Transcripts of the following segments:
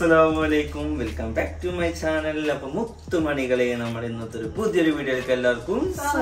അസ്സലാമലൈക്കും welcome back to my channel അപ്പൊ മുത്തുമണികളെ നമ്മുടെ ഇന്നത്തെ ഒരു പുതിയൊരു വീഡിയോയിലേക്ക് എല്ലാവർക്കും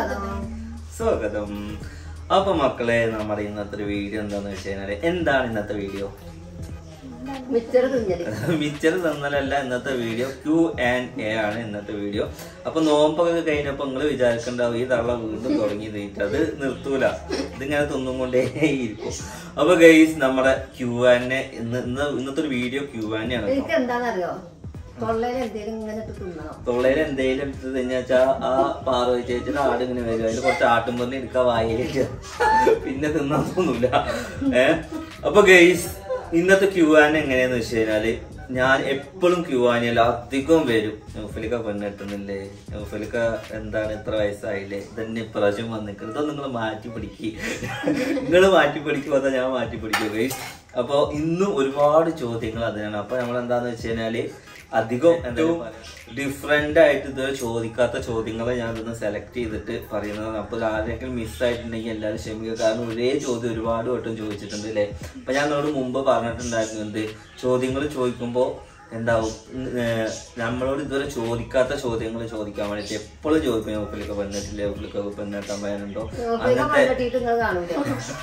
സ്വാഗതം അപ്പൊ മക്കളെ നമ്മുടെ ഇന്നത്തെ ഒരു വീഡിയോ എന്താന്ന് വെച്ച് കഴിഞ്ഞാല് എന്താണ് ഇന്നത്തെ വീഡിയോ മിച്ചറ് തിന്നല് മിച്ചർ തന്നലല്ല ഇന്നത്തെ വീഡിയോ ക്യൂ ആൻഡ് എ ആണ് ഇന്നത്തെ വീഡിയോ അപ്പൊ നോമ്പൊക്കെ കഴിഞ്ഞപ്പോ നിങ്ങൾ വിചാരിക്കണ്ടാവും ഈ തള്ള വീണ്ടും തുടങ്ങി തീറ്റ അത് നിർത്തൂല ഇതിങ്ങനെ തിന്നും കൊണ്ടേ ഇരിക്കും അപ്പൊ ഗൈസ് നമ്മുടെ ക്യൂ ആനെ ഇന്ന് ഇന്ന് ഇന്നത്തെ ഒരു വീഡിയോ ക്യൂ ആനെ ആണ് കേട്ടോ. എനിക്ക് എന്താണെന്നറിയോ തൊള്ളയിൽ എന്തേലും ഇങ്ങനെ ഇട്ട് തിന്നണം തൊള്ളയിൽ എന്തെങ്കിലും എടുത്ത് തിന്നുവെച്ചാ ആ പാർവതി ചേച്ചിയുടെ ആട് ഇങ്ങനെ വരും അതിൽ കുറച്ച് ആട്ടുമ്പന്നി എടുക്കാൻ വായിലേക്ക് പിന്നെ തിന്നാൻ തോന്നൂല ഏ അപ്പൊ ഗെയ്സ് ഇന്നത്തെ ക്യൂ ആൻ എങ്ങനെയാന്ന് വെച്ച് കഴിഞ്ഞാല് ഞാൻ എപ്പോഴും ക്യൂ ആനിയല്ല അധികം വരും നൗഫലിക്ക പെണ്ണെട്ടുന്നില്ലേ നൗഫലിക്ക എന്താണ് ഇത്ര വയസ്സായില്ലേ ഇതന്നെ ഇപ്രാവശ്യം വന്നിക്കുന്നത് ഇതൊന്നും നിങ്ങൾ മാറ്റി പിടിക്ക് നിങ്ങൾ മാറ്റി പിടിക്കുമ്പോ അതാ ഞാൻ മാറ്റി പിടിക്കും ഗൈസ് അപ്പൊ ഇന്നും ഒരുപാട് ചോദ്യങ്ങൾ അതിനാണ് അപ്പൊ നമ്മൾ എന്താന്ന് വെച്ച് കഴിഞ്ഞാല് അധികം ഏറ്റവും ഡിഫറെന്റ് ആയിട്ട് ഇതുവരെ ചോദിക്കാത്ത ചോദ്യങ്ങളെ ഞാൻ ഇതൊന്ന് സെലക്ട് ചെയ്തിട്ട് പറയുന്നതാണ് അപ്പൊ ആരെങ്കിലും മിസ്സായിട്ടുണ്ടെങ്കിൽ എല്ലാവരും ക്ഷമിക്കുക കാരണം ഒരേ ചോദ്യം ഒരുപാട് വട്ടം ചോദിച്ചിട്ടുണ്ട് അല്ലേ അപ്പൊ ഞാൻ നിങ്ങളോട് മുമ്പ് പറഞ്ഞിട്ടുണ്ടായിരുന്നു എന്ത് ചോദ്യങ്ങൾ ചോദിക്കുമ്പോൾ എന്താവും ഉം, ഏർ, നമ്മളോട് ഇതുവരെ ചോദിക്കാത്ത ചോദ്യങ്ങൾ ചോദിക്കാൻ വേണ്ടിട്ട് എപ്പോഴും ചോദിക്കും ഒപ്പിലൊക്കെ പെണ്ണിട്ടില്ലേ ഒപ്പിലൊക്കെ പെണ്ണെട്ടാൻ പയ്യനുണ്ടോ പിന്നെ കണ്ടിട്ട് നിങ്ങൾ കാണൂല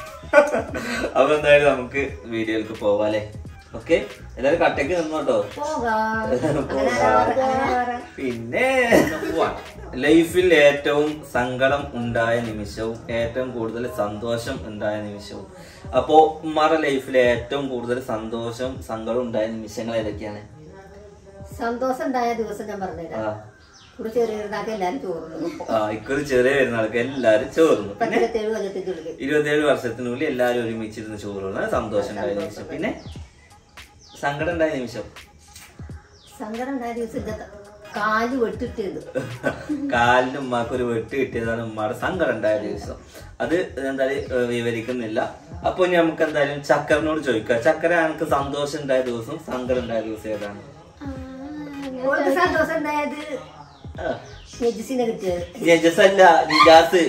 അപ്പൊ എന്തായാലും നമുക്ക് വീഡിയോയിലേക്ക് പോവാം അല്ലേ ഓക്കെ എല്ലാവരും കട്ടയ്ക്ക് നിന്നോട്ടോ പോകാം അങ്ങനെ ആരാ- അങ്ങനെ ആരാ? പിന്നെ ലൈഫിൽ ഏറ്റവും സങ്കടം ഉണ്ടായ നിമിഷവും ഏറ്റവും കൂടുതൽ സന്തോഷം ഉണ്ടായ നിമിഷവും അപ്പോ ഉമ്മാരുടെ ലൈഫിൽ ഏറ്റവും കൂടുതൽ സന്തോഷം സങ്കടം ഉണ്ടായ നിമിഷങ്ങൾ ഏതൊക്കെയാണ് സന്തോഷം ഉണ്ടായ ദിവസം ഞാൻ പറഞ്ഞുതരാം ആ ഇവിടെ ചെറിയതാക്കി എല്ലാരും ചോറുന്നു ആ ഇക്കൊരു ചെറിയ പെരുന്നാൾക്ക് എല്ലാരും ചോർന്നു പിന്നെ പത്തിരുപത്തേഴ് കൊല്ലത്തിന്റെ ഉള്ളിൽ ഇരുപത്തിയേഴ് വർഷത്തിനുള്ളിൽ എല്ലാരും ഒരുമിച്ചിരുന്ന് ചോറുന്നു സന്തോഷം ഉണ്ടായ നിമിഷം പിന്നെ സങ്കടം ഉണ്ടായ നിമിഷം സങ്കടം ഉണ്ടായ ദിവസം ഇന്റെ കാല് വെട്ടിട്ടത് കാലിന് ഉമ്മാക്ക് ഒരു വെട്ട് കിട്ടിയതാണ് ഉമ്മാടെ സങ്കടം ഉണ്ടായ ദിവസം അത് എന്തായാലും ഏർ, വിവരിക്കുന്നില്ല അപ്പൊ ഇനി നമുക്ക് എന്തായാലും ചക്കറിനോട് ചോദിക്കാം ചക്കര എനിക്ക് സന്തോഷം ഉണ്ടായ ദിവസം സങ്കടം ഉണ്ടായ ദിവസം ഏതാണ് ഓൾക്ക് സന്തോഷം ഉണ്ടായത് ആ. നെജിസിനെ കിട്ടിയത് നജസല്ല നിജാസ്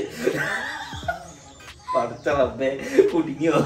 പഠിച്ച റബ്ബേ കുടുങ്ങിയോ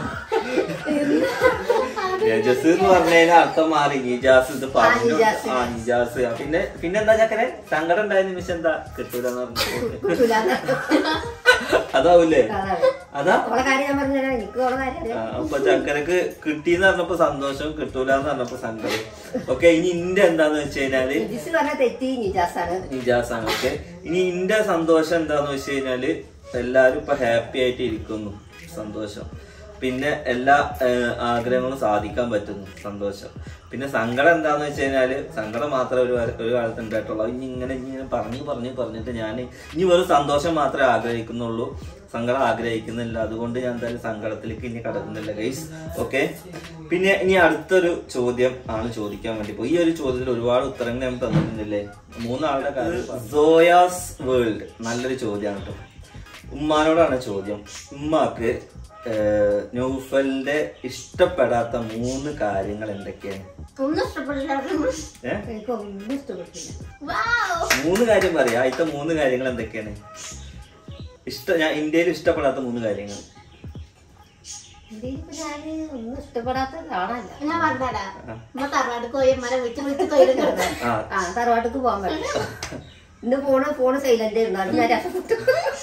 നജസ് എന്ന് പറഞ്ഞതിന് അർത്ഥം മാറി നിജാസ് ഇത് പറഞ്ഞു നിജാസ്. ആ നിജാസ് ആ, പിന്നെ പിന്നെന്താ ചക്കരെ സങ്കടം ഉണ്ടായ നിമിഷം എന്താ കിട്ടൂലെന്ന് പറഞ്ഞു കിട്ടൂലാന്ന്. അതാവൂലേ അതാണ്. അതാ ഓളെ കാര്യം ഞാൻ പറഞ്ഞുതരാം എനിക്ക് ഓളെ കാര്യം ആ, അറിയാം അപ്പൊ ചക്കരക്ക് കിട്ടിന്ന് പറഞ്ഞപ്പോ സന്തോഷം കിട്ടൂലെന്ന് പറഞ്ഞപ്പോ സങ്കടം ഓക്കെ ഇനി ഇന്റെ എന്താന്ന് വെച്ച് കഴിഞ്ഞാല് നെജിസ് പറഞ്ഞ തെറ്റി നിജാസാണ് നിജാസാണ് ഓക്കെ ഇനി ഇന്റെ സന്തോഷം എന്താന്ന് വെച്ച് കഴിഞ്ഞാല് എല്ലാരും ഇപ്പൊ ഹാപ്പി ആയിട്ട് ഇരിക്കുന്നു സന്തോഷം പിന്നെ എല്ലാ ഏഹ്, ആഗ്രഹങ്ങളും സാധിക്കാൻ പറ്റുന്നു സന്തോഷം പിന്നെ സങ്കടം എന്താന്ന് വെച്ച് കഴിഞ്ഞാല് സങ്കടം മാത്രമേ ഒരു കാല- ഒരു കാലത്ത് ഉണ്ടായിട്ടുള്ളൂ ഇനി ഇങ്ങനെ ഇനി ഇങ്ങനെ പറഞ്ഞു പറഞ്ഞു പറഞ്ഞിട്ട് ഞാൻ ഇനി വെറും സന്തോഷം മാത്രമേ ആഗ്രഹിക്കുന്നുള്ളൂ സങ്കടം ആഗ്രഹിക്കുന്നില്ല അതുകൊണ്ട് ഞാൻ എന്തായാലും സങ്കടത്തിലേക്ക് ഇനി കടക്കുന്നില്ല ഗൈസ് ഓക്കെ പിന്നെ ഇനി അടുത്തൊരു ചോദ്യം ആണ് ചോദിക്കാൻ വേണ്ടി പോയി ഈ ഒരു ചോദ്യത്തിൽ ഒരുപാട് ഉത്തരങ്ങൾ ഞാൻ തന്നിട്ടുണ്ടല്ലേ മൂന്നാളുടെ കാര്യം സോയാസ് വേൾഡ് നല്ലൊരു ചോദ്യമാണ് കേട്ടോ ഉമ്മാനോടാണ് ചോദ്യം ഉമ്മാക്ക് ഏഹ്, നൗഫലിന്റെ ഇഷ്ടപ്പെടാത്ത മൂന്ന് കാര്യങ്ങൾ എന്തൊക്കെയാണ് ഒന്നും ഇഷ്ടപ്പെടില്ല ഏഹ് എനിക്ക് ഒന്നും ഇഷ്ടപ്പെട്ടില്ല മൂന്ന് കാര്യം പറയാം ആദ്യത്തെ മൂന്ന് കാര്യങ്ങൾ എന്തൊക്കെയാണ് ഇഷ്ട ഞാൻ ഇന്ത്യയിൽ ഇഷ്ടപ്പെടാത്ത മൂന്ന് കാര്യങ്ങൾ ഇന്ത്യയിൽ ഇപ്പൊ ഞാന് ഒന്നും ഇഷ്ടപ്പെടാത്ത കാണാല്ല ഞാൻ പറഞ്ഞാടാ നമ്മ തറവാട് കോയന്മാരെ വിളിച്ച് വിളിച്ച് തൊഴിലും കിടന്നു ആ ആ തറവാട്ടിക്ക് പോകാൻ പറ്റില്ല ഇന്ന് ഫോണ് ഫോണ് സൈലന്റ് ഇരുന്നാലും ഞാൻ രക്ഷപ്പെട്ടു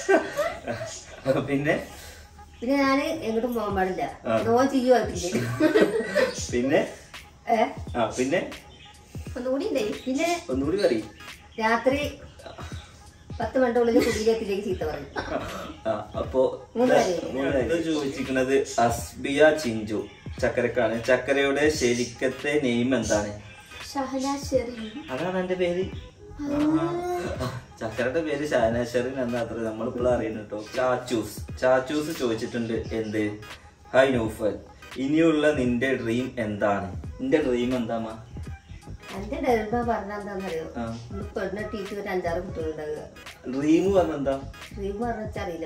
പിന്നെ പിന്നെ ഞാന് എങ്ങോട്ടും പോകാൻ പാടില്ല ആ. നോൻ ചെയ്യുവാക്കില്ലേ പിന്നെ ഏ ആ പിന്നെ ഒന്നുകൂടി ഉണ്ടേ പിന്നെ ഒന്നുകൂടി പറയും രാത്രി പത്ത് മണിക്കുള്ളിൽ കുടിയിലെത്തിലേക്ക് ചീത്ത പറയും ആ അപ്പോ മൂന്ന് കാര്യം. ഇത് ചോദിച്ചിരിക്കുന്നത് അസ്ബിയ ചിഞ്ചു ചക്കരക്കാണ് ചക്കരയുടെ ശരിക്കത്തെ നെയിം എന്താണ് ഷഹന ഷെറി അതാണ് എന്റെ പേര് ആ, ചക്കരയുടെ പേര് ഷാനാഷറിൻ എന്നാ അത്ര നമ്മളിപ്പോൾ അറിയുന്നു കേട്ടോ ചാച്ചൂസ് ചാച്ചൂസ് ചോദിച്ചിട്ടുണ്ട് എന്ത് ഹായ് നൗഫൽ ഇനിയുള്ള നിന്റെ ഡ്രീം എന്താണ് നിന്റെ ഡ്രീം എന്താ എന്റെ ഡെൽബ പറഞ്ഞ എന്താണെന്നറിയോ ആ. പെണ്ണ് ടീച്ചർ ഒരു അഞ്ചാറ് കുട്ടികളുണ്ടാകുക ഡ്രീം പറഞ്ഞെന്താ ഡ്രീം പറഞ്ഞ വെച്ചറിയില്ല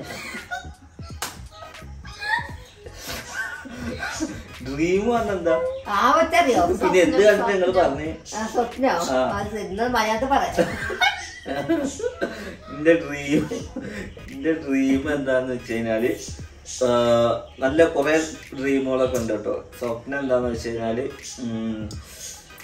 ഡ്രീം പറഞ്ഞെന്താ ആ വെച്ചറിയോ പിന്നെ എന്ത് കണ്ടിട്ട് നിങ്ങൾ പറഞ്ഞേ ആ സ്വപ്നോ ആ. അത് ഇന്ന് മയാത്ത പറയാം എന്റെ ഡ്രീം എന്റെ ഡ്രീം എന്താന്ന് വെച്ച് കഴിഞ്ഞാല് ആ, നല്ല കുറെ ഡ്രീമുകളൊക്കെ ഉണ്ട് കേട്ടോ സ്വപ്നം എന്താന്ന് വെച്ച് കഴിഞ്ഞാല് ഉം,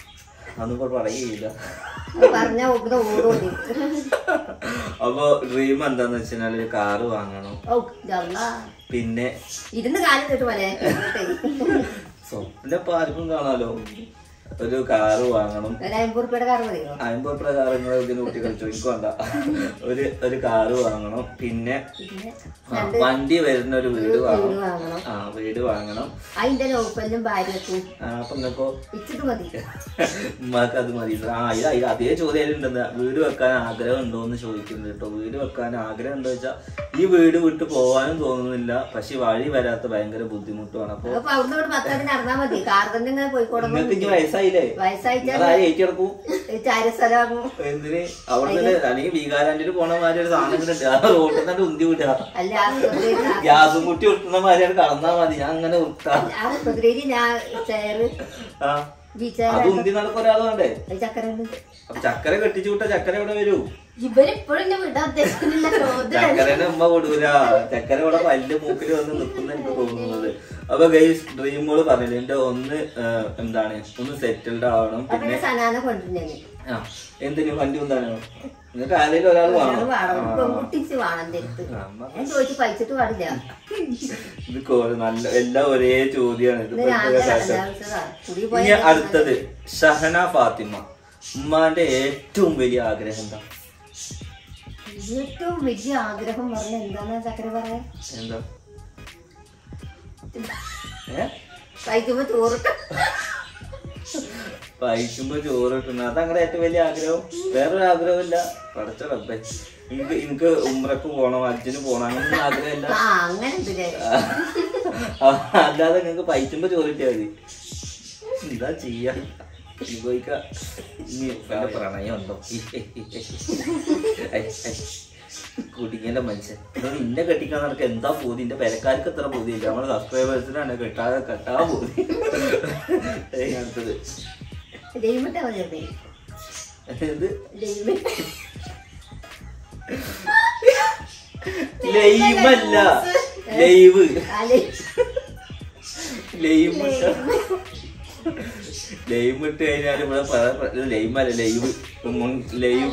അതൊന്നും ഇപ്പോൾ പറയുകയില്ല പറഞ്ഞ ഓക്കുന്ന ഓടും അപ്പൊ ഡ്രീം എന്താന്ന് വെച്ചാൽ ഒരു കാറ് വാങ്ങണം ഓ ജല്ലാ. പിന്നെ ഇരുന്ന് കാലം കിട്ടും പോലെ സ്വപ്നം ഇപ്പൊ ആർക്കും കാണാലോ ഒരു കാറ് വാങ്ങണം ഒരു അമ്പത് റുപ്യയുടെ കാർ മതിയോ അമ്പത് പ്രകാരങ്ങൾ ഇതിന് കുട്ടി കളിച്ചു എനിക്ക് വേണ്ട ഒരു ഒരു കാറ് വാങ്ങണം പിന്നെ പിന്നെ ആ, വണ്ടി വരുന്ന ഒരു വീട് വാങ്ങണം വീട് വാങ്ങണം ആ വീട് വാങ്ങണം അതിന്റെ നോക്കലിനും ഭാര്യക്കും ആ, അപ്പൊ നിങ്ങൾക്കോ ഇച്ചിട്ട് മതി ഉമ്മാക്ക് അത് മതി ആ ഇത് ഇത് അതേ ചോദ്യം ഉണ്ടെന്ന് വീട് വെക്കാൻ ആഗ്രഹം ഉണ്ടോ എന്ന് ചോദിക്കുന്നുണ്ട് കേട്ടോ വീട് വെക്കാൻ ആഗ്രഹം ഉണ്ടോ വെച്ചാൽ ഈ വീട് വിട്ട് പോകാനും തോന്നുന്നില്ല പക്ഷെ വഴി വരാത്ത ഭയങ്കര ബുദ്ധിമുട്ടുമാണ് അപ്പൊ അപ്പൊ അവിടുന്ന് ഇവിടെ പത്തടി നടന്നാ മതി കാർ തന്നെ ഇങ്ങനെ പോയിക്കോടണം നിങ്ങൾക്ക് ഇനി വയസ്സായില്ലേ വയസ്സായിട്ടാ നിങ്ങൾ ആരും ഏറ്റു കിടക്കും ചാരസ്ഥലമാകും എന്തിന് അവിടെ നിന്ന് അല്ലെങ്കിൽ വീകാരാൻ്റെ പോണ മാതിരി ഒരു സാധനം ഇങ്ങനെ ഉണ്ട്. ആ റോട്ടിൽ തന്നെ ഉന്തി വിടുക അല്ല ആ കുതിരയിൽ ഞാൻ- ഗ്യാസും കുട്ടി ഉരുട്ടുന്ന മാതിരിയാണ് കടന്നാ മതി ഞാൻ അങ്ങനെ ഉരുട്ടാം ആ കുതിരയിൽ ഞാൻ ചെയറ് ആ ബീച്ചേർ അത് ഉന്തി നടക്കുന്ന ഒരാൾ വേണ്ടേ ചക്കര ഉണ്ട് അപ്പൊ ചക്കര കെട്ടിച്ചു വിട്ട ചക്കര എവിടെ വരൂ ഇവരിപ്പോഴും എന്നെ വിടാൻ ഉദ്ദേശിക്കുന്നില്ല ചോദ്യം ചക്കരനെ ഉമ്മ വിടൂല ചക്കര ഇവിടെ പല്ല് മൂക്കിൽ വന്ന് നിൽക്കുന്ന എനിക്ക് തോന്നുന്നത് അപ്പൊ ഗൈസ് ഡ്രീമുകൾ പറഞ്ഞില്ല എന്റെ ഒന്ന് ആ, എന്താണ് ഒന്ന് സെറ്റിൽഡ് ആവണം അപ്പൊ പിന്നെ ഞാൻ സനാന കൊണ്ടിരുന്നേന് ആ എന്തിനു വണ്ടി എന്താണോ നിങ്ങൾക്ക് ആരെങ്കിലും ഒരാൾ ഒരാള് വേണം വേണം ആ. പെൺകുട്ടിച്ച് വേണം എന്റെ അടുത്ത് ആ, അമ്മ ഞാൻ ചോദിച്ചു പൈച്ചിട്ട് പാടില്ല ഇത് കോ- നല്ല എല്ലാം ഒരേ ചോദ്യമാണ് ഇത് ഇത് ഇപ്പോഴത്തെ രാവിലെ കാലത്ത്. കടലാസതാ. കുടി ഇനി പോയ അടുത്തത് ഷഹന ഫാത്തിമ ഉമ്മാന്റെ ഏറ്റവും വലിയ ആഗ്രഹം എന്താ ഏറ്റവും വലിയ ആഗ്രഹം പറഞ്ഞ എന്താന്നാ ചക്കര പറയാ എന്താ ഏ കഴിക്കുമ്പോ ചോറിട്ട് വായിക്കുമ്പോ ചോറ് കിട്ടുന്നത് അതങ്ങനെ ഏറ്റവും വലിയ ആഗ്രഹം വേറൊരു ആഗ്രഹമില്ല പഠിച്ച റബ്ബേ എനിക്ക് എനിക്ക് ഉമ്രക്ക് പോണം അജ്ജിന് പോണം അങ്ങനൊന്നും ആഗ്രഹമില്ല ആ അങ്ങനെ ഉണ്ടല്ലേ ആ, അല്ലാതെ നിങ്ങക്ക് പൈറ്റുമ്പോ ചോറ് കിട്ടിയാ മതി എന്താ ചെയ്യാ അനുഭവിക്ക ഇനി വല്ല പ്രണയം ഉണ്ടോ കുടിക്കേണ്ട മനുഷ്യൻ ഇതൊന്നും ഇന്നെ കെട്ടിക്കാൻ നടക്കുക എന്താ പൂതി എന്റെ പെരക്കാർക്ക് എത്ര പൂതിയില്ല നമ്മുടെ സബ്സ്ക്രൈബേഴ്സിനാണ് കെട്ടാതെ കെട്ടാ പൂതി ഏയ് അടുത്തത് ദൈവത്തെ മതി ഇത് ദൈവം ലൈമല്ല ലൈവ് അല്ലെ ലൈം ലൈം ഇട്ട് കഴിഞ്ഞാൽ ഇവിടെ ലൈമല്ല ലൈവ് ലൈവ്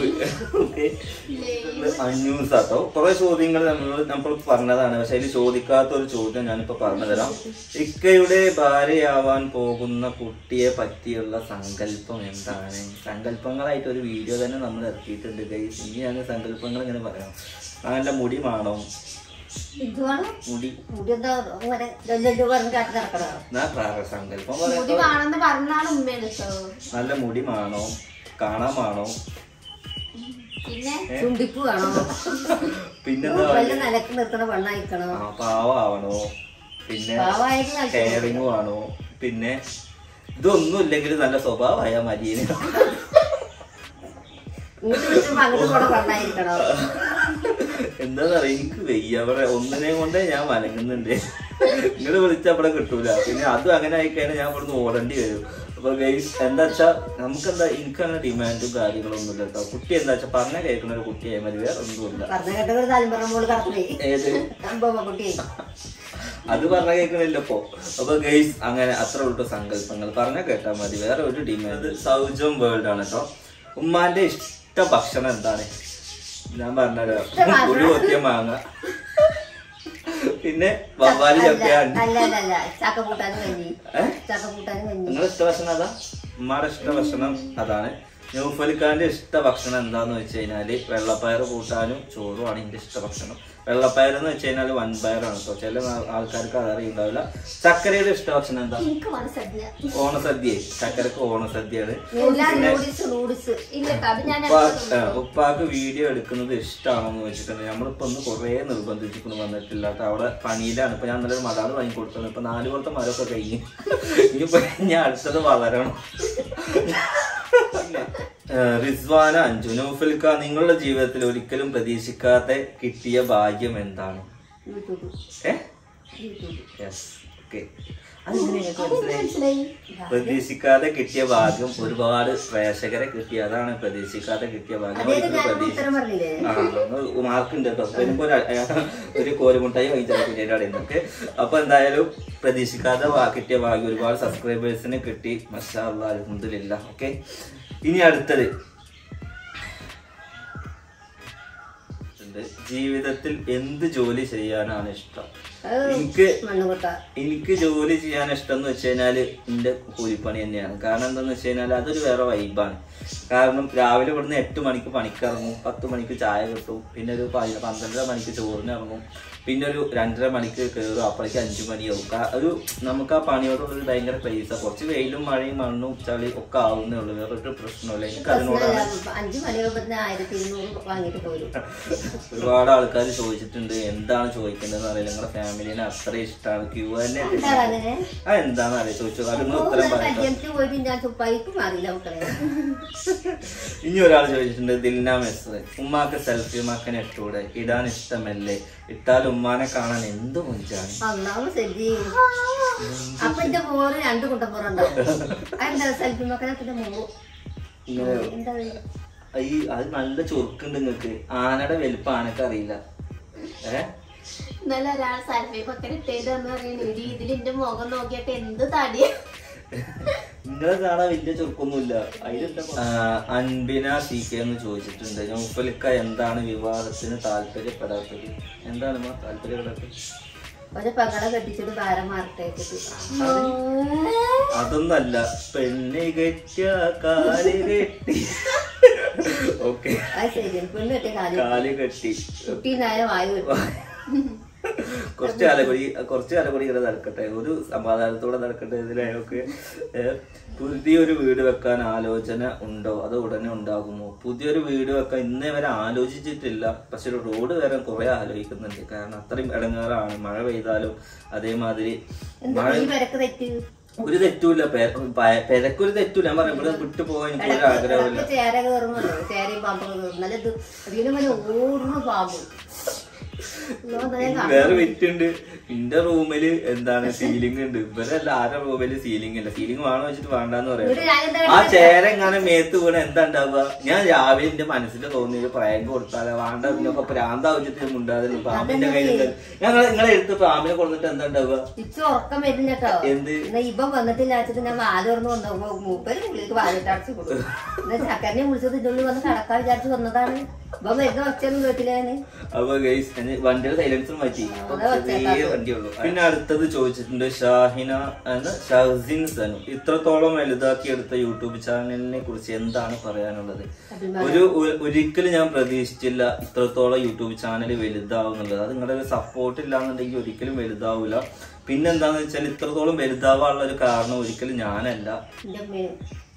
അന്യൂസ് ആട്ടോ കുറെ ചോദ്യങ്ങൾ നമ്മൾ നമ്മൾ പറഞ്ഞതാണ് പക്ഷെ അതിൽ ചോദിക്കാത്ത ഒരു ചോദ്യം ഞാനിപ്പോ പറഞ്ഞുതരാം ഇക്കയുടെ ഭാര്യയാവാൻ പോകുന്ന കുട്ടിയെ പറ്റിയുള്ള സങ്കല്പം എന്താണ് സങ്കല്പങ്ങളായിട്ട് ഒരു വീഡിയോ തന്നെ നമ്മൾ ഇറക്കിയിട്ടുണ്ട് ഗൈസ് ഇനി ഞാൻ സങ്കല്പങ്ങൾ ഇങ്ങനെ പറയാം നല്ല മുടി മാണോ ഇതുവാണ് മുടി മുടി എന്താ അങ്ങനെ ജല്ലു പറഞ്ഞ് കാട്ടി നടക്കണോ എന്നാ പ്രായ സങ്കല്പം മുടി പറയുമ്പോ വേണമെന്ന് പറഞ്ഞാണ് ഉമ്മയാണ് കേട്ടോ നല്ല മുടി മാണോ കാണാൻ മാണോ പിന്നെ ചുണ്ടിപ്പ് വേണോ പിന്നെന്താ വല്ല നിലക്ക് നിർത്തണ പെണ്ണായിരിക്കണോ ആ, പാവാവണോ പിന്നെ പാവായിട്ട് കളിക്കണം കെയറിങ് ആണോ പിന്നെ ഇതൊന്നും ഇല്ലെങ്കിൽ നല്ല സ്വഭാവമായ മരിയന് ഇങ്ങോട്ട് വിളിക്കുമ്പോ അങ്ങോട്ട് പോണ പെണ്ണായിരിക്കണോ എന്താ പറയാ എനിക്ക് വയ്യ അവിടെ ഒന്നിനെ കൊണ്ടേ ഞാൻ മലങ്ങുന്നുണ്ട് ഇങ്ങോട്ട് വിളിച്ചാൽ അവിടെ കിട്ടൂല പിന്നെ അതും അങ്ങനെ ആയിക്കഴിഞ്ഞാൽ ഞാൻ ഇവിടുന്ന് ഓടേണ്ടി വരും അപ്പൊ ഗൈസ് എന്താ വെച്ചാ നമുക്കെന്താ എനിക്കങ്ങനെ ഡിമാൻഡും കാര്യങ്ങളൊന്നും ഇല്ല കേട്ടോ കുട്ടി എന്താ വെച്ചാ പറഞ്ഞ കേൾക്കുന്ന ഒരു കുട്ടിയായി മതി വേറെ ഒന്നുമില്ല പറഞ്ഞ കേട്ടവര് താല്പര്യം മോള് കടത്തില്ലേ ഏത് അമ്പമ്മ കുട്ടിയെ അത് പറഞ്ഞ കേൾക്കണില്ല ഇപ്പൊ അപ്പൊ ഗൈസ് അങ്ങനെ അത്ര ഉള്ളു സങ്കല്പങ്ങൾ പറഞ്ഞ കേട്ടാ മതി വേറെ ഒരു ഡിമാൻഡ് സൗജം വേൾഡ് ആണ് കേട്ടോ ഉമ്മാന്റെ ഇഷ്ട ഭക്ഷണം എന്താണ് ഞാൻ പറഞ്ഞുതരാം ഒരു കൊത്തിയ മാങ്ങ പിന്നെ വവ്വാലി ചക്കയാണ് അല്ല അല്ല അല്ല ചക്ക കൂട്ടാനും കഞ്ഞി ഏ? ചക്ക കൂട്ടാനും കഞ്ഞി നിങ്ങളുടെ ഇഷ്ട ഭക്ഷണം അതാ ഉമ്മാടെ ഇഷ്ട ഭക്ഷണം അതാണ് നൗഫലിക്കാന്റെ ഇഷ്ട ഭക്ഷണം എന്താന്ന് വെച്ച് കഴിഞ്ഞാല് വെള്ളപ്പയർ കൂട്ടാനും ചോറുമാണ് എന്റെ ഇഷ്ട ഭക്ഷണം വെള്ളപ്പയർ എന്ന് വെച്ച് കഴിഞ്ഞാൽ വൻപയറാണ് കേട്ടോ ചില ആ- ആൾക്കാർക്ക് അത് അറിയുണ്ടാവില്ല ചക്കരയുടെ ഇഷ്ട ഭക്ഷണം എന്താ എനിക്ക് മനസ്സദ്യ ഓണസദ്യ ചക്കരക്ക് ഓണസദ്യയാണ് എല്ലാ നൂഡിൽസ് നൂഡിൽസ് ഇല്ല കേട്ടോ അത് ഞാൻ ഉപ്പാ- ആ, ഉപ്പാക്ക് വീഡിയോ എടുക്കുന്നത് ഇഷ്ടമാണെന്ന് വെച്ചിട്ടുണ്ട് നമ്മളിപ്പോ ഒന്ന് കുറേ നിർബന്ധിച്ചിട്ട് വന്നിട്ടില്ല കേട്ടോ അവിടെ പണിയിലാണ് ഇപ്പൊ ഞാൻ നല്ലൊരു മടാട് വാങ്ങി കൊടുത്തത് ഇപ്പൊ നാല് പോലത്തെ മരമൊക്കെ കഴിഞ്ഞ് ഇനിയിപ്പോ ഞാൻ അടുത്തത് വളരണം ആ, റിസ്വാന അഞ്ചു നൗഫൽക്ക നിങ്ങളുടെ ജീവിതത്തിൽ ഒരിക്കലും പ്രതീക്ഷിക്കാതെ കിട്ടിയ ഭാഗ്യം എന്താണ് യൂട്യൂബ് ഏ യൂട്യൂബ് യെസ് ഓക്കെ അതെങ്ങനെ നിങ്ങൾക്ക് മനസ്സിലായി മനസ്സിലായി പ്രതീക്ഷിക്കാതെ കിട്ടിയ ഭാഗ്യം ഒരുപാട് പ്രേക്ഷകരെ കിട്ടി അതാണ് പ്രതീക്ഷിക്കാതെ കിട്ടിയ ഭാഗ്യം അതായത് ഒരിക്കലും ഞാൻ പ്രതീക്ഷ ഉത്തരം പറഞ്ഞില്ലേ ആ മാർക്ക് ഉണ്ട് കേട്ടോ വരുമ്പോ ഒരു അ- ഒരു കോലുമുട്ടായി വാങ്ങിച്ചാൽ കുഞ്ഞിന്റെ അവിടെ നിന്നൊക്കെ അപ്പൊ എന്തായാലും പ്രതീക്ഷിക്കാതെ വാ- കിട്ടിയ ഭാഗ്യം ഒരുപാട് സബ്സ്ക്രൈബേഴ്സിന് കിട്ടി മഷാ അലഹമില്ല ഓക്കെ ഇനി അടുത്തത് ഉണ്ട്. ജീവിതത്തിൽ എന്ത് ജോലി ചെയ്യാനാണ് ഇഷ്ടം അത് എനിക്ക് മണ്ണുകൊട്ട എനിക്ക് ജോലി ചെയ്യാൻ ഇഷ്ടം എന്ന് വെച്ച് കഴിഞ്ഞാല് എന്റെ കൂലിപ്പണി തന്നെയാണ് കാരണം എന്താന്ന് വെച്ച് കഴിഞ്ഞാൽ അതൊരു വേറെ വൈബാണ് കാരണം രാവിലെ ഇവിടുന്ന് എട്ട് മണിക്ക് പണിക്കിറങ്ങും പത്ത് മണിക്ക് ചായ കിട്ടും പിന്നെ ഒരു പതി- പന്ത്രണ്ടര മണിക്ക് ചോറിന് ഇറങ്ങും പിന്നെ ഒരു രണ്ടര മണിക്ക് കയറും അപ്പോഴേക്ക് അഞ്ചു മണിയാവും കാ- ഒരു നമുക്ക് ആ പണിയോടുള്ളൊരു ഭയങ്കര ക്രൈസാണ് കുറച്ച് വെയിലും മഴയും മണ്ണും ചളി ഒക്കെ ആവുന്നേ ഉള്ളൂ വേറെ ഒരു പ്രശ്നമില്ല എനിക്ക് അതിനോടാണ് അഞ്ചു മണിയാകുമ്പോ ആയിരത്തി ഇരുന്നൂറ് വാങ്ങിട്ട് പോരും ഒരുപാട് ആൾക്കാർ ചോദിച്ചിട്ടുണ്ട് എന്താണ് ചോദിക്കേണ്ടതെന്ന് അറിയില്ല നിങ്ങളുടെ ഫാമിലിനെ അത്ര ഇഷ്ടമാണ് ക്യൂ തന്നെ എന്താ അങ്ങനെ ആ എന്താന്ന് അറിയാം ചോദിച്ചു അത് നിങ്ങൾ ഉത്തരം പറയട്ടോ കല്യാണത്തിന് പോയിട്ട് ഞാൻ ചുപ്പായിക്ക് മാറിയില്ല മക്കളെ ഇനി ഒരാൾ ചോദിച്ചിട്ടുണ്ട് ദിൽന മെസ്സ് ഉമ്മാക്ക് സെൽഫി ഉമ്മാക്കനെ ഇട്ടൂടെ ഇടാൻ ഇഷ്ടമല്ലേ ഇട്ടാൽ ഉമ്മാനെ കാണാൻ എന്ത് മുഞ്ചാണ് ഒന്നാമത് സെൽഫി അപ്പൊ എന്റെ മോറ് രണ്ട് കുട്ടപ്പുറണ്ടാവും അതെന്താ സെൽഫി മക്കളെ പിന്നെ മോ ഇങ്ങനെ എന്താ ഈ അത് നല്ല ചൊറുക്കുണ്ട് നിങ്ങക്ക് ആനയുടെ വലിപ്പം ആനക്ക് അറിയില്ല ഏ ഇന്നലെ ഒരാൾ സെൽഫി പക്കൻ ഇട്ടേതെന്ന് പറയുന്നത് ഇതിൽ എന്റെ മുഖം നോക്കിയിട്ട് എന്ത് തടിയാ നിങ്ങളെ കാണാൻ വലിയ ചുരുക്കൊന്നുമില്ല അതിലെന്താ ആ, അൻബിന സി കെ എന്ന് ചോദിച്ചിട്ടുണ്ട് നൗഫലിക്ക എന്താണ് വിവാഹത്തിന് താല്പര്യപ്പെടാത്തത് എന്താണ് ഉമ്മ താല്പര്യപ്പെടാത്തത് ഒരു പെങ്ങളെ കെട്ടിച്ചിട്ട് ഭാരം മാർക്കേറ്റിട്ട് അതൊന്നല്ല പെണ്ണ് കെട്ടിയ കാല് കെട്ടി ഓക്കെ അത് ശരി പെണ്ണ് കെട്ടിയ കാര്യം കാല് കെട്ടി കുട്ടീനായാലും വായു കെട്ടി കുറച്ച് കാലം കൂടി കുറച്ച് കാലം കൂടി ഇങ്ങനെ നടക്കട്ടെ ഒരു സമാധാനത്തോടെ നടക്കട്ടെ ഇതിലൊക്കെ പുതിയൊരു വീട് വെക്കാൻ ആലോചന ഉണ്ടോ അത് ഉടനെ ഉണ്ടാകുമോ പുതിയൊരു വീട് വെക്കാൻ ഇന്നേ വരെ ആലോചിച്ചിട്ടില്ല പക്ഷെ ഒരു റോഡ് വരെ കുറെ ആലോചിക്കുന്നുണ്ട് കാരണം അത്രയും ഇടങ്ങാറാണ് മഴ പെയ്താലും അതേമാതിരി എന്താ മഴ ഈ പെരക്ക് തെറ്റ് ഒരു തെറ്റുമില്ല പെരക്കൊരു തെറ്റുമില്ല ഞാൻ പറയാം ഇവിടെ വിട്ടു പോകാൻ എനിക്ക് ഒരു ആഗ്രഹമില്ല ഇടക്ക് ചേര കയറുമല്ലോ ചേരയും പാമ്പൊക്കെ കയറും നല്ല ഇത് അതിന് പോലെ ഓടുന്ന പാമ്പ് ഇന്നോ തന്നെ കാണാം. വേറെ വെറ്റുണ്ട് എന്റെ റൂമില് എന്താണ് സീലിംഗ് ഉണ്ട് ഇവരല്ല ആരുടെ റൂമില് സീലിംഗ് ഇല്ല സീലിംഗ് വേണോ വെച്ചിട്ട് വേണ്ടെന്ന് ഇവിടെ പറയാം ഞാനെന്താ ആ ചേര എങ്ങനെ മേത്ത് വീണ എന്താ ഉണ്ടാവുക ഞാൻ രാവിലെ എന്റെ മനസ്സിൽ തോന്നിയത് പ്രായം കൊടുത്താലേ വേണ്ട പിന്നൊക്കെ പ്രാന്താവശ്യത്തിന് മുണ്ടാതെ പാമ്പിന്റെ കയ്യിൽ ഞങ്ങൾ നിങ്ങളെ എടുത്ത് പാമ്പിനെ കൊടുത്തിട്ട് എന്താ ഉണ്ടാവുക ഇച്ച് ഉറക്കം വരുന്നില്ല കേട്ടോ എന്ത് എന്നാ ഇപ്പം വന്നിട്ടില്ല വെച്ചിട്ട് ഞാൻ വാല് തുറന്ന് വന്നപ്പോ മൂപ്പര് ഉള്ളിലേക്ക് വാലിട്ട് അടച്ചു കൊടുക്കും എന്നാ ചക്കരനെ വിളിച്ചത് ഇതിന്റെ ഉള്ളിൽ വന്ന് കടക്കാൻ വിചാരിച്ചു വന്നതാണ് ഇപ്പൊ വരുന്ന ഒച്ചയൊന്നും കേട്ടില്ല ഞാന് അപ്പൊ ഗൈസ് വണ്ടിയുടെ സൈലൻസർ മാറ്റി ഇപ്പൊ ചെറിയ വണ്ടിയുള്ളൂ പിന്നെ അടുത്തത് ചോദിച്ചിട്ടുണ്ട് ഷാഹിന എന്ന ഷഹസിൻ സനു ഇത്രത്തോളം വലുതാക്കിയെടുത്ത യൂട്യൂബ് ചാനലിനെ കുറിച്ച് എന്താണ് പറയാനുള്ളത് ഒരു ഒ- ഒരിക്കലും ഞാൻ പ്രതീക്ഷിച്ചില്ല ഇത്രത്തോളം യൂട്യൂബ് ചാനൽ വലുതാവും എന്നുള്ളത് അത് നിങ്ങളുടെ ഒരു സപ്പോർട്ട് ഇല്ലാന്നുണ്ടെങ്കിൽ ഒരിക്കലും വലുതാവൂല പിന്നെന്താന്ന് വെച്ചാൽ ഇത്രത്തോളം വലുതാവാനുള്ള ഒരു കാരണം ഒരിക്കലും ഞാനല്ല എന്റെ അമ്മേ.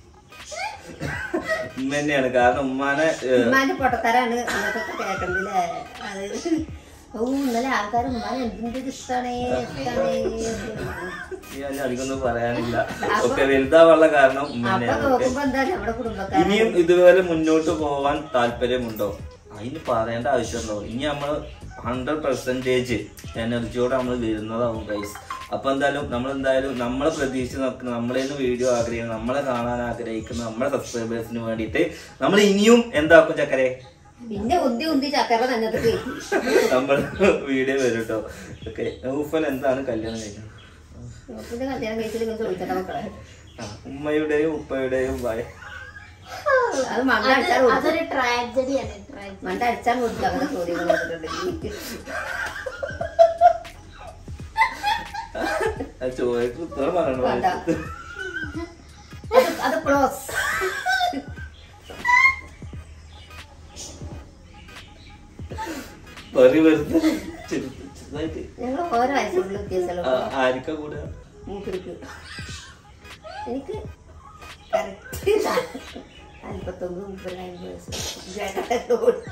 ഉമ്മ തന്നെയാണ് കാരണം ഉമ്മാനെ ഏഹ്, ഉമ്മാന്റെ പൊട്ടത്തരാണ് അതൊക്കെ കേൾക്കണ്ടല്ലേ അത് ഓ ഇന്നലെ ആൾക്കാർ ഉമ്മാനെ എന്തിന്റെ ഇഷ്ടാണേ ഇഷ്ടാണേ ഞാൻ അധികമൊന്നും പറയാനില്ല ഒക്കെ വലുതാവാനുള്ള കാരണം ഉമ്മ അപ്പൊ തന്നെയാണ് ഓക്കെ നോക്കുമ്പോ എന്താ നമ്മുടെ കുടുംബക്കാരൻ ഇനിയും ഇതുപോലെ മുന്നോട്ട് പോവാൻ താല്പര്യമുണ്ടോ അതിന് പറയേണ്ട ആവശ്യമുണ്ടോ ഇനി നമ്മൾ ഹൺഡ്രഡ് പെർസെന്റേജ് എനർജിയോടെ നമ്മൾ വരുന്നതാവും ഗൈസ് അപ്പൊ എന്തായാലും നമ്മൾ എന്തായാലും നമ്മളെ പ്രതീക്ഷിച്ച് നോക്കുന്ന നമ്മളെ വീഡിയോ ആഗ്രഹിക്കുന്ന നമ്മളെ കാണാൻ ആഗ്രഹിക്കുന്ന നമ്മളെ സബ്സ്ക്രൈബേഴ്സിന് വേണ്ടിയിട്ട് നമ്മൾ ഇനിയും എന്താക്കും ചക്കരെ പിന്നെ ഉന്തി ഉന്തി ചക്കര തന്നത് കേട്ടി നമ്മൾ വീഡിയോ വരും കേട്ടോ ഓക്കെ ഊഫൽ എന്താണ് കല്യാണം കഴിക്കുന്നത് പിന്നെ കല്യാണം കഴിച്ചിട്ട് ഇങ്ങനെ ചോദിച്ചേട്ടാ മക്കളെ ആ, ഉമ്മയുടെയും ഉപ്പയുടെയും ഭയ അത് മണ്ട അത് അടിച്ചാൽ കൊടുത്തു അതൊരു ട്രാജഡിയാണ് ട്രാജഡി മണ്ട അടിച്ചാൽ കൊടുത്തു അങ്ങനെ ചോദ്യങ്ങൾ വന്നിട്ടുണ്ടെങ്കിൽ ചോദിച്ചു ഉത്തരം പറയണോ വേണ്ട. അത് അത് ക്ലോസ് വെറി വെറുതെ ചെറു- ചെറുതായിട്ട് ഞങ്ങൾ ഓരോ വയസ്സുള്ള വ്യത്യാസമല്ലോ ആ, ആർക്കാ കൂടെ മൂക്കിരിക്ക് എനിക്ക് കറക്റ്റ് അൻപത്തൊമ്പത് മുപ്പതിനായിരം വയസ്സ് ചേട്ടനോട്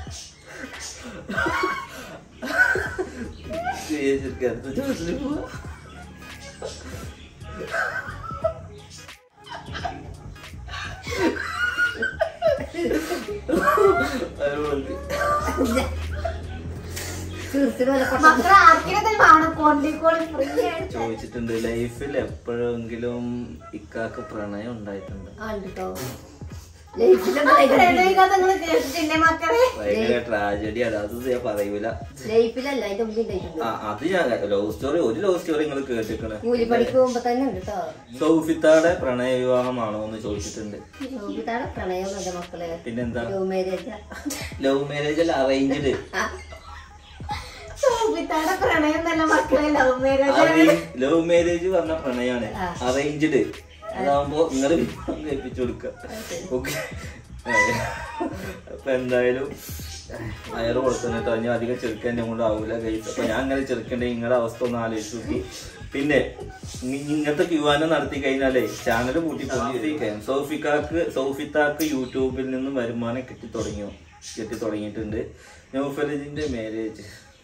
അടുത്ത ചോദിച്ചിട്ട് പോവാ അതുപോലെ തീർച്ചയായും വല്ല പൊട്ട- മക്കളെ ആർക്കെങ്കിലും വേണം കൊണ്ടിക്കോളി ഫ്രീ ആയിട്ട് ചോദിച്ചിട്ടുണ്ട് ലൈഫിൽ എപ്പോഴെങ്കിലും ഇക്കാക്ക് പ്രണയം ഉണ്ടായിട്ടുണ്ട് ആ, ഉണ്ട് ട്ടോ. ലൈഫിലൊന്നും ഭയങ്കര- പ്രണയിക്കാതെ നിങ്ങള് കേട്ടിട്ടില്ലേ മക്കളെ ഭയങ്കര ട്രാജഡി അത് അത് ഞാൻ പറയൂല ലൈഫിലല്ല അതിന്റെ മുമ്പ് ഉണ്ടായിട്ടുണ്ട് ആ അത് ഞാൻ ലവ് സ്റ്റോറി ഒരു ലവ് സ്റ്റോറി നിങ്ങൾ കേട്ടിക്കണേ കൂലിപ്പണിക്ക് പോകുമ്പോ തന്നെ ഉണ്ട് കേട്ടോ സൗഫിത്താടെ പ്രണയ വിവാഹമാണോ എന്ന് ചോദിച്ചിട്ടുണ്ട് ഇതാണ് പ്രണയം എന്റെ മക്കളെ പിന്നെന്താ ലവ് മാരേജ് ലവ് മാരേജ് അല്ല അറേഞ്ച്ഡ് സോപിത്താടെ പ്രണയം തന്നെ മക്കളെ ലവ് മാരേജ് ലവ് മാരേജ് പറഞ്ഞ പ്രണയാണ് ആ. അറേഞ്ച്ഡ് അതാവുമ്പോ നിങ്ങൾ വിവാഹം കഴിപ്പിച്ചു കൊടുക്ക ഓക്കെ അപ്പൊ എന്തായാലും അയറ് കൊടുത്തിട്ടോ ഞാൻ അധികം ചെറുക്കാൻ എന്നെ കൊണ്ട് ആവൂല കഴിച്ചു അപ്പൊ ഞാൻ അങ്ങനെ ചെറുക്കണ്ടേ നിങ്ങളുടെ അവസ്ഥ ഒന്ന് ആലോചിച്ച് നോക്കി പിന്നെ ഇ- ഇങ്ങനത്തെ ക്യൂവാനം നടത്തി കഴിഞ്ഞാലേ ചാനൽ പൂട്ടി പോയിരിക്കാൻ സോഫിക്കാക്ക് സോഫിത്താക്ക് യൂട്യൂബിൽ നിന്നും വരുമാനം കിട്ടി തുടങ്ങിയോ കിട്ടി തുടങ്ങിയിട്ടുണ്ട് നൗഫലജിന്റെ മാരേജ്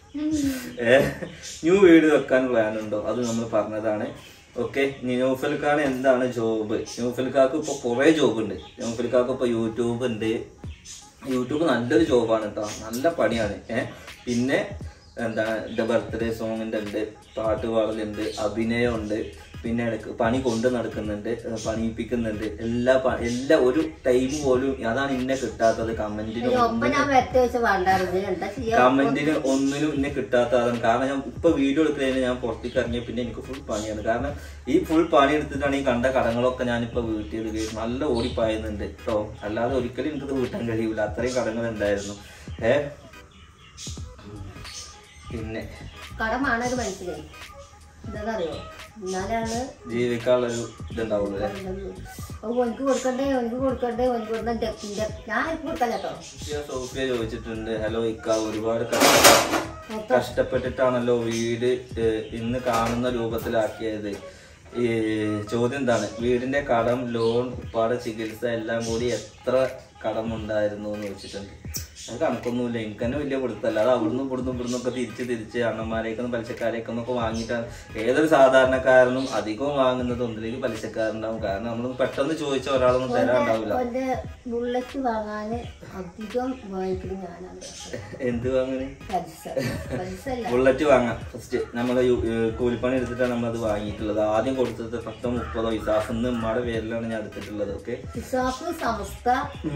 ന്യൂ വീട് വെക്കാൻ പ്ലാൻ ഉണ്ടോ അത് നമ്മൾ പറഞ്ഞതാണ് ഓക്കെ നൗഫൽക്കാണ് എന്താണ് ജോബ് നൗഫൽക്കാക്ക് ഇപ്പൊ കുറെ ജോബ് ഉണ്ട് നൗഫൽക്കാക്ക് ഇപ്പൊ യൂട്യൂബ് ഉണ്ട് യൂട്യൂബ് നല്ലൊരു ജോബാണ് കേട്ടോ നല്ല പണിയാണ് ഏഹ് പിന്നെ എന്താണ് ബർത്ത്ഡേ സോങ്ങിന്റെ ഉണ്ട് പാട്ട് പാടലുണ്ട് അഭിനയമുണ്ട് പിന്നെ ഇടയ്ക്ക് പണി കൊണ്ട് നടക്കുന്നുണ്ട് ഏഹ് പണിയിപ്പിക്കുന്നുണ്ട് എല്ലാ പ- എല്ലാ ഒരു ടൈം പോലും അതാണ് ഇന്നെ കിട്ടാത്തത് കമന്റിന് ഒപ്പം ഞാൻ വരത്തെ വെച്ച് വേണ്ടായിരുന്നു എന്താ ചെയ്യാ കമന്റിന് ഒന്നിനും എന്നെ കിട്ടാത്തതാണ് കാരണം ഞാൻ ഇപ്പൊ വീഡിയോ എടുക്കുന്നതിന് ഞാൻ പുറത്തേക്ക് ഇറങ്ങിയ പിന്നെ എനിക്ക് ഫുൾ പണിയാണ് കാരണം ഈ ഫുൾ പണി എടുത്തിട്ടാണ് ഈ കണ്ട കടങ്ങളൊക്കെ ഞാനിപ്പോ വീട്ടിയത് കഴിയും നല്ല ഓടിപ്പായുന്നുണ്ട് കേട്ടോ അല്ലാതെ ഒരിക്കലും എനിക്കത് വീട്ടാൻ കഴിയൂല അത്രയും കടങ്ങൾ ഉണ്ടായിരുന്നു ഏ പിന്നെ കടമാണ് ഒരു മനസ്സിലായി എന്താണെന്നറിയോ എന്നാലാണ് ജീവിക്കാനുള്ളൊരു ഇതുണ്ടാവുള്ളൂ അല്ലേ ഓ എനിക്ക് കൊടുക്കണ്ടേ എനിക്ക് കൊടുക്കണ്ടേ എനിക്ക് കൊടുക്കണ്ടേ ഞാൻ എനിക്ക് കൊടുക്കല്ല കേട്ടോ സോഫിയ സോഫിയ ചോദിച്ചിട്ടുണ്ട് ഹലോ ഇക്ക ഒരുപാട് കഷ്ട- കഷ്ടപ്പെട്ടിട്ടാണല്ലോ വീട് ഏഹ്, ഇന്ന് കാണുന്ന രൂപത്തിലാക്കിയത് ഈ ചോദ്യം എന്താണ് വീടിന്റെ കടം ലോൺ ഉപ്പാടെ ചികിത്സ എല്ലാം കൂടി എത്ര കടമുണ്ടായിരുന്നു എന്ന് ചോദിച്ചിട്ടുണ്ട് അത് കണക്കൊന്നുമില്ല എനിക്ക് തന്നെ വലിയ കൊടുത്തല്ല അത് അവിടുന്ന് ഇവിടുന്ന് ഇവിടുന്ന് ഒക്കെ തിരിച്ച് തിരിച്ച് അണ്ണന്മാരേക്കൊന്നും പലിശക്കാരേക്കൊന്നും ഒക്കെ വാങ്ങിയിട്ടാണ് ഏതൊരു സാധാരണക്കാരനും അധികവും വാങ്ങുന്നത് ഒന്നിലേക്ക് പലിശക്കാരുണ്ടാവും കാരണം നമ്മൾ പെട്ടെന്ന് ചോദിച്ച ഒരാളൊന്നും തരാണ്ടാവില്ല എന്റെ ബുള്ളറ്റ് വാങ്ങാന് അധികം വാങ്ങിക്കുന്നത് ഞാനാണ് എന്ത് വാങ്ങണേ പലിശ പലിശ അല്ല ബുള്ളറ്റ് വാങ്ങാം ഫസ്റ്റ് നമ്മൾ കൂലിപ്പണി എടുത്തിട്ടാണ് നമ്മളത് വാങ്ങിയിട്ടുള്ളത് ആദ്യം കൊടുത്തത് പത്തോ മുപ്പതോ ഇസാഫ് ഇന്ന് ഉമ്മയുടെ പേരിലാണ് ഞാൻ എടുത്തിട്ടുള്ളത് ഓക്കെ ഇസാഫ് സമസ്ത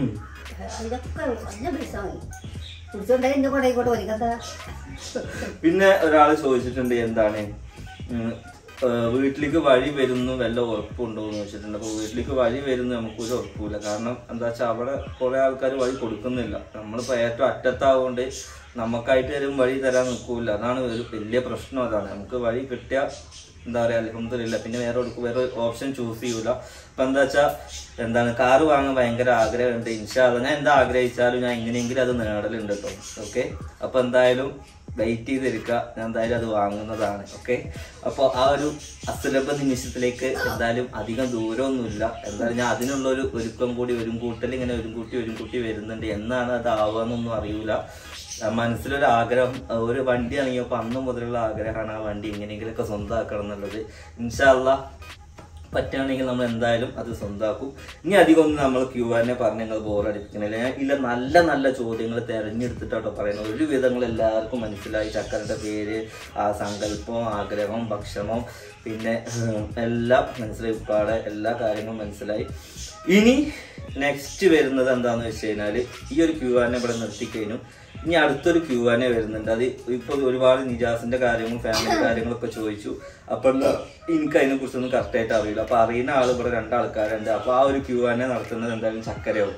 ഇതൊക്കെ നല്ല പൈസ വാങ്ങി കുടിച്ചോണ്ടേ എന്റെ കൂടെ ഇങ്ങോട്ട് വലിക്കണ്ട പിന്നെ ഒരാൾ ചോദിച്ചിട്ടുണ്ട് എന്താണ് ഉം, ഏഹ് വീട്ടിലേക്ക് വഴി വരുന്നു വല്ല ഉറപ്പുണ്ടോ എന്ന് ചോദിച്ചിട്ടുണ്ട് അപ്പോൾ വീട്ടിലേക്ക് വഴി വരുന്നു നമുക്കൊരു ഉറപ്പില്ല കാരണം എന്താ വെച്ചാൽ അവിടെ കുറെ ആൾക്കാർ വഴി കൊടുക്കുന്നില്ല നമ്മളിപ്പോൾ ഏറ്റവും അറ്റത്താവുകൊണ്ട് നമുക്കായിട്ട് തരും വഴി തരാൻ നിൽക്കൂല അതാണ് ഒരു വലിയ പ്രശ്നം അതാണ് നമുക്ക് വഴി കിട്ടിയ എന്താ പറയാ അലഹമില്ല പിന്നെ വേറെ ഒരു- വേറെ ഓപ്ഷൻ ചൂസ് ചെയ്യൂല അപ്പൊ എന്താ വെച്ചാ എന്താണ് കാറ് വാങ്ങാൻ ഭയങ്കര ആഗ്രഹമുണ്ട് ഇൻഷാല്ല ഞാൻ എന്താ ആഗ്രഹിച്ചാലും ഞാൻ എങ്ങനെയെങ്കിലും അത് നേടലുണ്ട് കേട്ടോ ഓക്കെ അപ്പൊ എന്തായാലും വെയിറ്റ് ചെയ്തിരിക്കുക ഞാൻ എന്തായാലും അത് വാങ്ങുന്നതാണ് ഓക്കെ അപ്പോൾ ആ ഒരു അസുലഭ നിമിഷത്തിലേക്ക് എന്തായാലും അധികം ദൂരമൊന്നുമില്ല എന്തായാലും ഞാൻ അതിനുള്ള ഒരു ഒരുക്കം കൂടി ഒരു കൂട്ടൽ ഇങ്ങനെ ഒരു കൂട്ടി ഒരു കൂട്ടി വരുന്നുണ്ട് എന്നാണ് അത് ആവുകയെന്നൊന്നും അറിയൂല ആ മനസ്സിലൊരു ആഗ്രഹം ആ ഒരു വണ്ടി ഇറങ്ങിയപ്പോൾ അന്ന് മുതലുള്ള ആഗ്രഹമാണ് ആ വണ്ടി എങ്ങനെയെങ്കിലുമൊക്കെ സ്വന്തമാക്കണം എന്നുള്ളത് ഇൻഷാല്ല പറ്റുകയാണെങ്കിൽ നമ്മൾ എന്തായാലും അത് സ്വന്തമാക്കും ഇനി അധികം ഒന്നും നമ്മൾ ക്യൂ ആനെ പറഞ്ഞ് നിങ്ങൾ ബോറടിപ്പിക്കുന്നില്ല ഞാൻ ഇല്ല നല്ല നല്ല ചോദ്യങ്ങൾ തിരഞ്ഞെടുത്തിട്ടാട്ടോ പറയുന്നത് ഒരു വിധങ്ങൾ എല്ലാവർക്കും മനസ്സിലായി ചക്കരയുടെ പേര് ആ സങ്കല്പം ആഗ്രഹം ഭക്ഷണം പിന്നെ ഉം, എല്ലാം മനസ്സിലായി ഉപ്പാടെ എല്ലാ കാര്യങ്ങളും മനസ്സിലായി ഇനി നെക്സ്റ്റ് വരുന്നത് എന്താന്ന് വെച്ച് കഴിഞ്ഞാല് ഈ ഒരു ക്യൂ ആനെ ഇവിടെ നിർത്തിക്കഴിഞ്ഞു ഇനി അടുത്തൊരു ക്യൂ ആനെ വരുന്നുണ്ട് അത് ഇപ്പൊ ഒരുപാട് നിജാസിന്റെ കാര്യങ്ങളും ഫാമിലി കാര്യങ്ങളൊക്കെ ചോദിച്ചു അപ്പൊ എന്താ എനിക്ക് അതിനെ കുറിച്ചൊന്നും കറക്റ്റ് ആയിട്ട് അറിയില്ല അപ്പൊ അറിയുന്ന ആൾ ഇവിടെ രണ്ടാൾക്കാരുണ്ട് അപ്പൊ ആ ഒരു ക്യൂ ആനെ നടത്തുന്നത് എന്തായാലും ചക്കരയാവും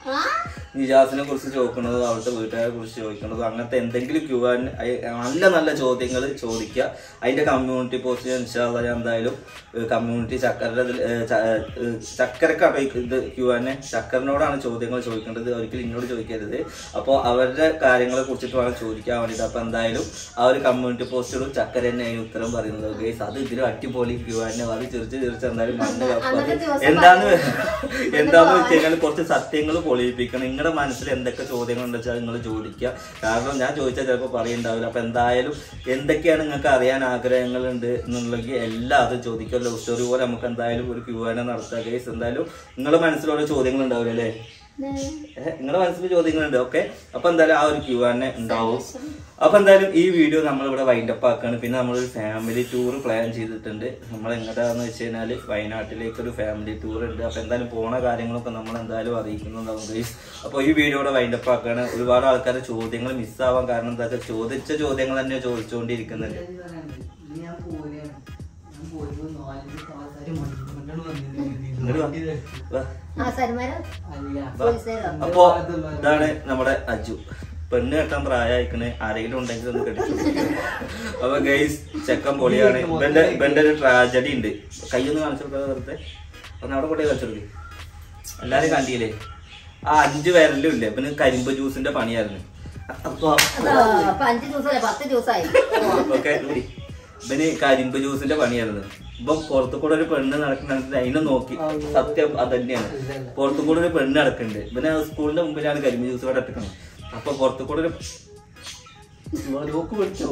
നിജാസിനെ കുറിച്ച് ചോദിക്കുന്നതോ അവിടുത്തെ വീട്ടുകാരെ കുറിച്ച് ചോദിക്കുന്നതോ അങ്ങനത്തെ എന്തെങ്കിലും ക്യൂ ആൻ നല്ല നല്ല ചോദ്യങ്ങൾ ചോദിക്കുക അതിന്റെ കമ്മ്യൂണിറ്റി പോസ്റ്റ് ഇൻഷാല്ല ഞാൻ എന്തായാലും കമ്മ്യൂണിറ്റി ചക്കരയുടെ ഇതിൽ, ഏഹ്, ച- ഏഹ്, ചക്കരക്കാണ് ഈ ഇത് ക്യൂ ആനെ ചക്കരനോടാണ് ചോദ്യങ്ങൾ ചോദിക്കേണ്ടത് ഒരിക്കലും ഇങ്ങോട്ട് ചോദിക്കരുത് അപ്പോൾ അവരുടെ കാര്യങ്ങളെ കുറിച്ചിട്ട് വേണം ചോദിക്കാൻ വേണ്ടിയിട്ട് അപ്പൊ എന്തായാലും ആ ഒരു കമ്മ്യൂണിറ്റി പോസ്റ്റിലും ചക്കര തന്നെയാണ് ഉത്തരം പറയുന്നത് ഗൈസ് അത് ഇതിലും അടിപൊളി ക്യൂ ആനെ അത് ചിരിച്ച് ചിരിച്ച് എന്തായാലും മണ്ണ് കപ്പത് അന്നത്തെ ദിവസം എന്താന്ന് എന്താന്ന് വെച്ച് കഴിഞ്ഞാൽ കുറച്ച് സത്യങ്ങൾ പൊളിയിപ്പിക്കണം നിങ്ങളുടെ മനസ്സിൽ എന്തൊക്കെ ചോദ്യങ്ങൾ ഉണ്ടെന്ന് വെച്ചാൽ നിങ്ങൾ ചോദിക്കുക കാരണം ഞാൻ ചോദിച്ചാൽ ചിലപ്പോൾ പറയുണ്ടാവില്ല അപ്പൊ എന്തായാലും എന്തൊക്കെയാണ് നിങ്ങൾക്ക് അറിയാൻ ആഗ്രഹങ്ങളുണ്ട് എന്നുണ്ടെങ്കിൽ എല്ലാം അത് ചോദിക്കുക ലവ് സ്റ്റോറി പോലെ നമുക്ക് എന്തായാലും ഒരു ക്യൂ ആന നടത്താം കേസ് എന്തായാലും നിങ്ങളുടെ മനസ്സിലുള്ള ചോദ്യങ്ങൾ ഉണ്ടാവില്ല അല്ലേ നിങ്ങളുടെ മനസ്സിൽ ചോദ്യങ്ങളുണ്ട് ഓക്കെ അപ്പൊ എന്തായാലും ആ ഒരു ക്യൂ തന്നെ ഉണ്ടാവും അപ്പൊ എന്തായാലും ഈ വീഡിയോ നമ്മളിവിടെ വൈൻഡപ്പ് ആക്കാണ് പിന്നെ നമ്മളൊരു ഫാമിലി ടൂർ പ്ലാൻ ചെയ്തിട്ടുണ്ട് നമ്മൾ എങ്ങോട്ടാന്ന് വെച്ച് കഴിഞ്ഞാല് വയനാട്ടിലേക്ക് ഒരു ഫാമിലി ടൂർ ഉണ്ട് അപ്പൊ എന്തായാലും പോണ കാര്യങ്ങളൊക്കെ നമ്മൾ എന്തായാലും അറിയിക്കുന്നുണ്ടാവും ഗൈസ് അപ്പൊ ഈ വീഡിയോ ഇവിടെ വൈൻഡപ്പ് ആക്കാണ് ഒരുപാട് ആൾക്കാരുടെ ചോദ്യങ്ങൾ മിസ്സാവാൻ കാരണം എന്താ വെച്ചാൽ ചോദിച്ച ചോദ്യങ്ങൾ തന്നെ ചോദിച്ചുകൊണ്ടിരിക്കുന്നുണ്ട് ഞാൻ പോലെയാണ് ഞാൻ പോയപ്പോ നാലഞ്ച് ആൾക്കാര് മണിക്കൂറിനാണ് ഇങ്ങട് വാ. വന്നത് വാ. ആ സൽമാനോ അല്ല പോലീസുകാരോ അപ്പൊ ഇതാണ് നമ്മുടെ അജു പെണ്ണ് കെട്ടാൻ പ്രായമായിക്കണ് ആരെങ്കിലും ഉണ്ടെങ്കിൽ ഒന്ന് കെട്ടിച്ചു അപ്പൊ ഗൈസ് ചെക്കൻ പൊളിയാണ് ഇവന്റെ ഇവന്റെ ഒരു ട്രാജഡി ഉണ്ട് കൈയൊന്ന് കാണിച്ചു കൊടുക്കാതെ വെറുതെ ഒന്ന് അവിടെ കൊണ്ടേ കാണിച്ചു കൊടുക്ക് എല്ലാരും കണ്ടില്ലേ ആ അഞ്ചു പേരലും ഇല്ലേ ഇവന് കരിമ്പ് ജ്യൂസിന്റെ പണിയായിരുന്നു അപ്പൊ അതോ, അപ്പൊ അഞ്ച് ദിവസമല്ല പത്ത് ദിവസമായി ഓക്കെ ഇവന് കരിമ്പ് ജ്യൂസിന്റെ പണിയായിരുന്നു ഇപ്പൊ പുറത്തു കൂടെ ഒരു പെണ്ണ് നടക്കുന്നുണ്ട് അതിനെ നോക്കി സത്യം അത് തന്നെയാണ് പുറത്തു കൂടെ ഒരു പെണ്ണ് നടക്കുന്നുണ്ട് ഇവന് സ്കൂളിന്റെ മുമ്പിലാണ് കരിമ്പ് ജ്യൂസ് ഇവിടെ എടുക്കുന്നത് അപ്പൊ പുറത്തു കൂടെ ഒരു ലോക്ക് പഠിച്ചോ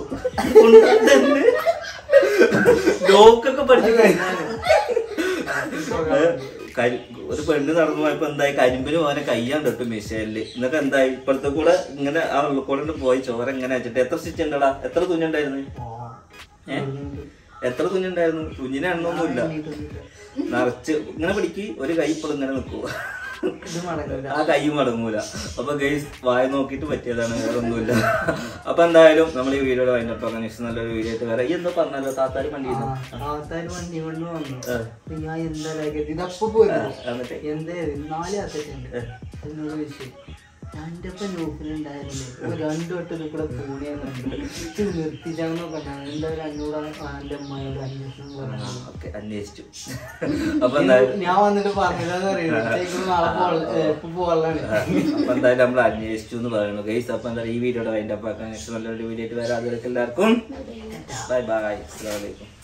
ലോക്കൊക്കെ പഠിച്ചു കരി- ഒരു പെണ്ണ് നടന്നു പോയപ്പോ എന്തായി കരിമ്പിന് പോകാനെ കയ്യാൻ തൊട്ട് മിഷേലില് എന്നിട്ട് എന്തായി ഇപ്പോഴത്തെ കൂടെ ഇങ്ങനെ ആ ഉള്ളിക്കൂടെ പോയി ചോര ഇങ്ങനെ വെച്ചിട്ട് എത്ര സ്റ്റിച്ച് ഉണ്ടടാ എത്ര തുന്നുണ്ടായിരുന്നു ഏ? എത്ര തുന്നുണ്ടായിരുന്നു തുഞ്ഞിന് എണ്ണൊന്നുമില്ല നിറച്ച് ഇങ്ങനെ പിടിക്ക് ഒരു കൈ ഇപ്പോൾ ഇങ്ങനെ നിൽക്കുക ഇത് മടങ്ങൂല ആ കൈ മടങ്ങൂല അപ്പൊ ഗൈസ് വായ നോക്കിയിട്ട് പറ്റിയതാണ് വേറെ ഒന്നുമില്ല അപ്പൊ എന്തായാലും നമ്മൾ ഈ വീഡിയോയുടെ വൈകിട്ട് നെക്സ്റ്റ് നല്ലൊരു വീഡിയോ ആയിട്ട് വരാം ഈ എന്തോ പറഞ്ഞല്ലോ താത്താരി വണ്ടി ആൾക്കാര് വണ്ടി കൊണ്ട് വന്നു ആ. അപ്പൊ ഞാൻ എന്താ ഇതപ്പൊ പോയിരുന്നു എന്നിട്ട് എന്തേ നാല് ആൾക്കാരുണ്ട് എന്നോട് ചോദിച്ചു എന്റെ ഒപ്പം നോക്കിലുണ്ടായിരുന്നില്ലേ രണ്ടു വട്ടം ഇത് കൂടെ പോണിയാന്നുണ്ട് നിർത്തിച്ചാന്നൊക്കെ എന്തായാലും എന്നോട് എന്റെ അമ്മയോട് അന്വേഷണം പറഞ്ഞു ഓക്കെ അന്വേഷിച്ചു അപ്പൊ എന്തായാലും ഞാൻ വന്നിട്ട് പറഞ്ഞില്ലെന്ന് പറയുന്നത് നാളെ എപ്പോ പോകാനാണ് അപ്പൊ എന്തായാലും നമ്മൾ അന്വേഷിച്ചു എന്ന് പറയുന്നു ഗൈസ് അപ്പൊ എന്തായാലും ഈ വീഡിയോയുടെ വൈൻഡപ്പ് ആക്കാൻ നെക്സ്റ്റ് നല്ലൊരു വീഡിയോ ആയിട്ട് വരാം അതുവരെ എല്ലാവർക്കും ബൈ ബൈ അസ്സലാമു അലൈക്കും